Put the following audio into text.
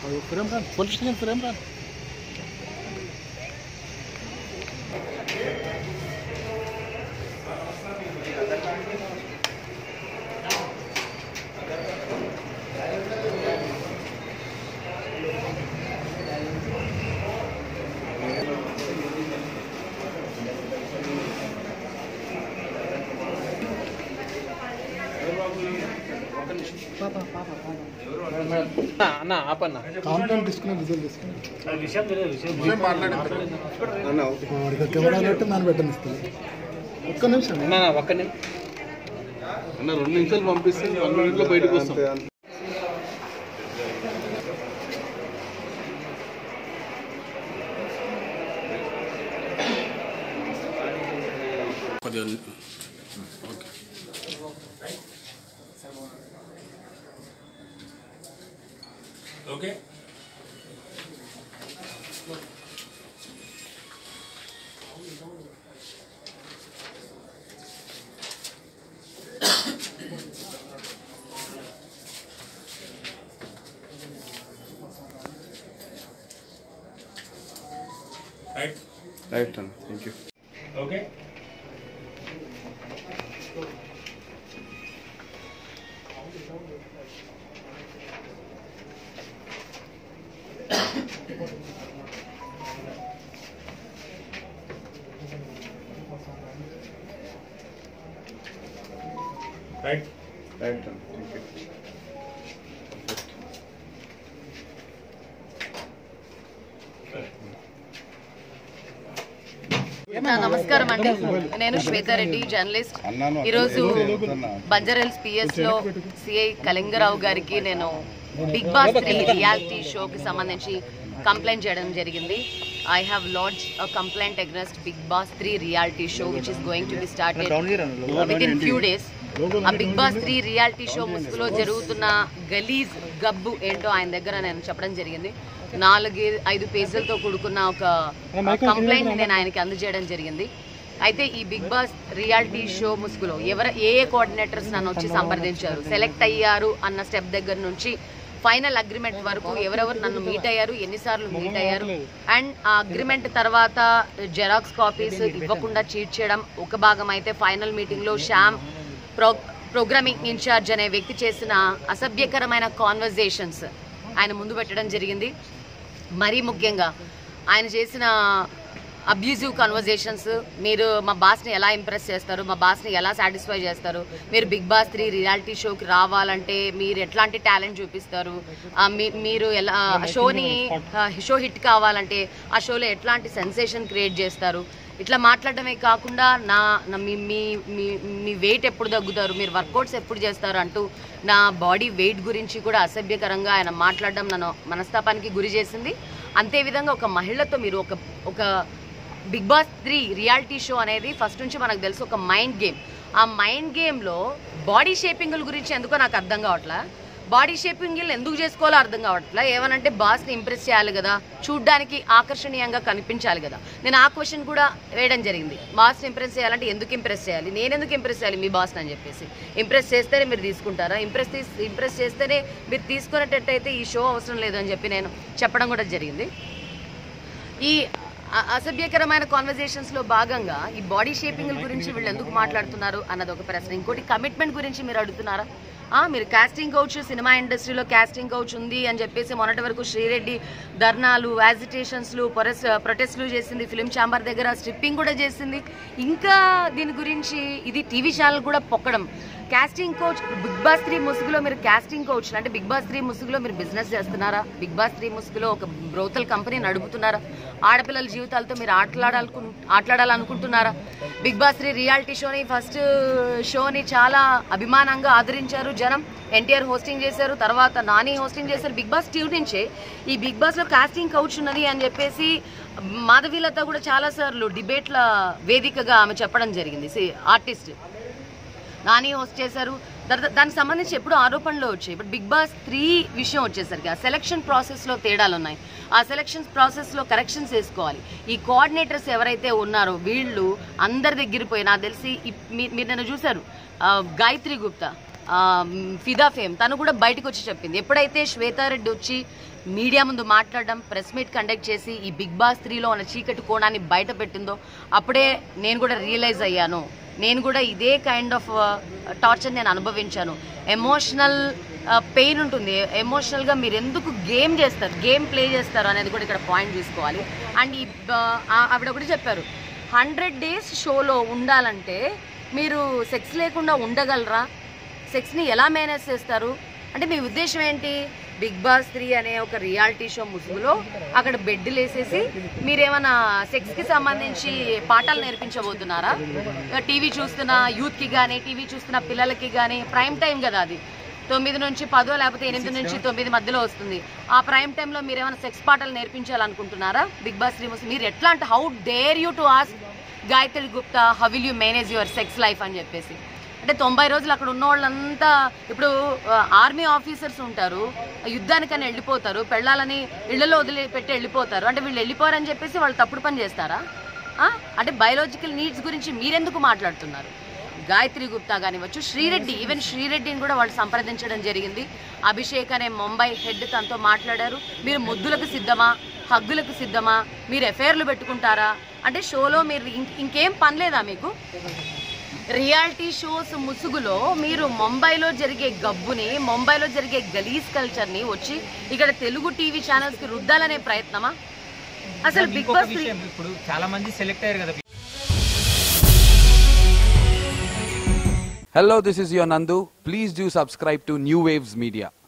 Frame రాను police station frame రాను అన్న ఆపన్న కాంటెంట్ తీసుకుని రిజల్ట్ తీసుకుని విషయం తెలియదు విషయం వాడికి కెమెరా పెట్టి నన్ను పెట్టని ఇస్తుంది ఒక్క నిమిషం అన్న ఒక్క నిమిషం అన్న రెండు నిమిషాలు పంపిస్తే వన్ మినిట్ లో బయటకు వస్తాం కొద్దిగా ఓకే ఓకే రైట్ రైట్ అన్న thank you okay right right అన్న థ్యాంక్ యూ నా నమస్కారం అండి నేను శ్వేతారెడ్డి జర్నలిస్ట్ ఈరోజు బంజారాల్స్ పిఎస్ లో సిఐ కళింగరావు గారికి నేను బిగ్ బాస్ త్రీ రియాలిటీ షోకి సంబంధించి కంప్లైంట్ చేయడం జరిగింది I have launch a complaint against Bigg Boss three reality show which is going to be started with in few days ఆ Bigg Boss three reality show ముసుగులో జరుగుతున్న గలీజ్ గబ్బు ఏంటో ఆయన దగ్గర నేను చెప్పడం జరిగింది నాలుగు ఐదు పేజీలతో కూడుకున్న ఒక కంప్లైంట్ నేను ఆయనకి అందజేయడం జరిగింది అయితే ఈ బిగ్ బాస్ రియాలిటీ షో ముసుగులో ఎవరు ఏ ఏ కోఆర్డినేటర్స్ నన్ను వచ్చి సంప్రదించారు సెలెక్ట్ అయ్యారు అన్న స్టెప్ దగ్గర నుంచి ఫైనల్ అగ్రిమెంట్ వరకు ఎవరెవరు నన్ను మీట్ అయ్యారు ఎన్నిసార్లు మీట్ అయ్యారు అండ్ ఆ అగ్రిమెంట్ తర్వాత జెరాక్స్ కాపీస్ ఇవ్వకుండా చీట్ చేయడం ఒక భాగం అయితే ఫైనల్ మీటింగ్లో శ్యామ్ ప్రో ప్రోగ్రామింగ్ ఇన్ఛార్జ్ అనే వ్యక్తి చేసిన అసభ్యకరమైన కాన్వర్జేషన్స్ ఆయన ముందు పెట్టడం జరిగింది మరీ ముఖ్యంగా ఆయన చేసిన అబ్యూజివ్ కన్వర్జేషన్స్ మీరు మా బాస్ని ఎలా ఇంప్రెస్ చేస్తారు మా బాస్ని ఎలా సాటిస్ఫై చేస్తారు మీరు బిగ్ బాస్ త్రీ రియాలిటీ షోకి రావాలంటే మీరు ఎట్లాంటి టాలెంట్ చూపిస్తారు ఆ, మీ- మీరు ఎలా ఆ షోని ఆ, షో హిట్ కావాలంటే ఆ షోలో ఎట్లాంటి సెన్సేషన్ క్రియేట్ చేస్తారు ఇట్లా మాట్లాడడమే కాకుండా నా నా- మీ మీ మీ- మీ వెయిట్ ఎప్పుడు తగ్గుతారు మీరు వర్కౌట్స్ ఎప్పుడు చేస్తారు అంటూ నా బాడీ వెయిట్ గురించి కూడా అసభ్యకరంగా ఆయన మాట్లాడడం నన్ను మనస్తాపానికి గురి చేసింది అంతేవిధంగా ఒక మహిళతో మీరు ఒక ఒక Bigg Boss three reality show అనేది ఫస్ట్ నుంచి మనకు తెలుసు ఒక మైండ్ గేమ్ ఆ మైండ్ గేమ్లో బాడీ షేపింగ్ల గురించి ఎందుకో నాకు అర్థం కావట్లా బాడీ షేపింగ్ ఎందుకు చేసుకోవాలో అర్థం కావట్లా ఏమనంటే బాస్ని ఇంప్రెస్ చేయాలి కదా చూడ్డానికి ఆకర్షణీయంగా కనిపించాలి కదా నేను ఆ క్వశ్చన్ కూడా వేయడం జరిగింది బాస్ని ఇంప్రెస్ చేయాలంటే ఎందుకు ఇంప్రెస్ చేయాలి నేను ఎందుకు ఇంప్రెస్ చేయాలి మీ బాస్ని అని చెప్పేసి ఇంప్రెస్ చేస్తేనే మీరు తీసుకుంటారా ఇంప్రెస్ తీస్ ఇంప్రెస్ చేస్తేనే మీరు తీసుకునేటట్టయితే ఈ షో అవసరం లేదు అని చెప్పి నేను చెప్పడం కూడా జరిగింది ఈ అ- అసభ్యకరమైన కాన్వర్జేషన్స్ లో భాగంగా ఈ బాడీ షేపింగ్ గురించి వీళ్ళు ఎందుకు మాట్లాడుతున్నారు అన్నది ఒక ప్రశ్న ఇంకోటి కమిట్మెంట్ గురించి మీరు అడుగుతున్నారా ఆ, మీరు కాస్టింగ్ కౌచ్ సినిమా ఇండస్ట్రీలో కాస్టింగ్ కౌచ్ ఉంది అని చెప్పేసి మొన్నటి వరకు శ్రీరెడ్డి ధర్నాలు యాజిటేషన్స్లు పొరస్ ప్రొటెస్ట్లు చేసింది ఫిలిం ఛాంబర్ దగ్గర స్ట్రిప్పింగ్ కూడా చేసింది ఇంకా దీని గురించి ఇది టీవీ ఛానల్ కూడా పొక్కడం casting couch Bigg Boss three ముసుగులో మీరు కాస్టింగ్ కోచ్ అంటే బిగ్ బాస్ త్రీ ముసుగులో మీరు బిజినెస్ చేస్తున్నారా బిగ్ బాస్ త్రీ ముసుగులో ఒక బ్రోతల్ కంపెనీ నడుపుతున్నారా ఆడపిల్లల జీవితాలతో మీరు ఆటలాడాలకు ఆటలాడాలనుకుంటున్నారా బిగ్ బాస్ త్రీ రియాలిటీ షోని ఫస్ట్ షోని చాలా అభిమానంగా ఆదరించారు జనం ఎన్టీఆర్ హోస్టింగ్ చేశారు తర్వాత నాని హోస్టింగ్ చేశారు బిగ్ బాస్ టీవ్ నుంచే ఈ బిగ్ బాస్ లో కాస్టింగ్ కౌచ్ ఉన్నది అని చెప్పేసి మాధవీలత కూడా చాలా సార్లు డిబేట్ల వేదికగా ఆమె చెప్పడం జరిగింది ఆర్టిస్ట్ నాని హోస్ట్ చేశారు తర్వాత దానికి సంబంధించి ఎప్పుడు ఆరోపణలు వచ్చాయి బట్ బిగ్ బాస్ త్రీ విషయం వచ్చేసరికి ఆ సెలక్షన్ ప్రాసెస్లో తేడాలు ఉన్నాయి ఆ సెలక్షన్ ప్రాసెస్లో కరెక్షన్స్ వేసుకోవాలి ఈ కోఆర్డినేటర్స్ ఎవరైతే ఉన్నారో వీళ్ళు అందరి దగ్గర పోయి నాకు తెలిసి ఇప్- మీ- మీరు నన్ను చూశారు ఆ, గాయత్రి గుప్తా ఆ, మ్, ఫిదా ఫేమ్ తను కూడా బయటకు వచ్చి చెప్పింది ఎప్పుడైతే శ్వేతారెడ్డి వచ్చి మీడియా ముందు మాట్లాడడం ప్రెస్ మీట్ కండక్ట్ చేసి ఈ బిగ్ బాస్ త్రీలో ఉన్న చీకటి కోణాన్ని బయట పెట్టిందో అప్పుడే నేను కూడా రియలైజ్ అయ్యాను నేను కూడా ఇదే కైండ్ ఆఫ్ టార్చర్ నేను అనుభవించాను ఎమోషనల్ పెయిన్ ఉంటుంది ఎమోషనల్గా మీరు ఎందుకు గేమ్ చేస్తారు గేమ్ ప్లే చేస్తారు అనేది కూడా ఇక్కడ పాయింట్ తీసుకోవాలి అండ్ ఈ బ- ఆ- ఆవిడ ఒకటి చెప్పారు హండ్రెడ్ డేస్ షోలో ఉండాలంటే మీరు సెక్స్ లేకుండా ఉండగలరా సెక్స్ని ఎలా మేనేజ్ చేస్తారు అంటే మీ ఉద్దేశం ఏంటి బిగ్ బాస్ త్రీ అనే ఒక రియాలిటీ షో ముసుగులో అక్కడ బెడ్లు వేసేసి మీరేమైనా సెక్స్కి సంబంధించి పాఠాలు నేర్పించబోతున్నారా టీవీ చూస్తున్న యూత్కి కానీ టీవీ చూస్తున్న పిల్లలకి కానీ ప్రైమ్ టైం కదా అది తొమ్మిది నుంచి పదో లేకపోతే ఎనిమిది నుంచి తొమ్మిది మధ్యలో వస్తుంది ఆ ప్రైమ్ టైంలో మీరు ఏమైనా సెక్స్ పాటలు నేర్పించాలనుకుంటున్నారా బిగ్ బాస్ త్రీ ముసుగు మీరు ఎట్లా అంటే how dare you to ask Gayatri Gupta how will you manage your sex life అని చెప్పేసి అంటే తొంభై రోజులు అక్కడ ఉన్న వాళ్ళంతా ఇప్పుడు ఆర్మీ ఆఫీసర్స్ ఉంటారు యుద్ధానికని వెళ్ళిపోతారు పెళ్ళాలని ఇళ్లలో వదిలిపెట్టి వెళ్ళిపోతారు అంటే వీళ్ళు వెళ్ళిపోరని చెప్పేసి వాళ్ళు తప్పుడు పని చేస్తారా ఆ? అంటే బయోలాజికల్ నీడ్స్ గురించి మీరెందుకు మాట్లాడుతున్నారు గాయత్రి గుప్తా కానివ్వచ్చు శ్రీరెడ్డి ఈవెన్ శ్రీరెడ్డిని కూడా వాళ్ళు సంప్రదించడం జరిగింది అభిషేక్ అనే ముంబై హెడ్ తనతో మాట్లాడారు మీరు ముద్దులకు సిద్ధమా హగ్గులకు సిద్ధమా మీరు ఎఫైర్లు పెట్టుకుంటారా అంటే షోలో మీరు ఇంక- ఇంకేం పని లేదా మీకు రియాలిటీ షోస్ ముసుగులో మీరు ముంబైలో జరిగే గబ్బుని ముంబైలో జరిగే గలీజ్ కల్చర్ని వచ్చి ఇక్కడ తెలుగు టీవీ ఛానల్స్ కి రుద్దాలనే ప్రయత్నమా అసలు బిగ్ ఇంకొక బాస్ త్రీ- విషయం ఇప్పుడు చాలా మంది సెలెక్ట్ అయ్యారు కదా Hello, this is your Nandu. Please do subscribe to New Waves Media.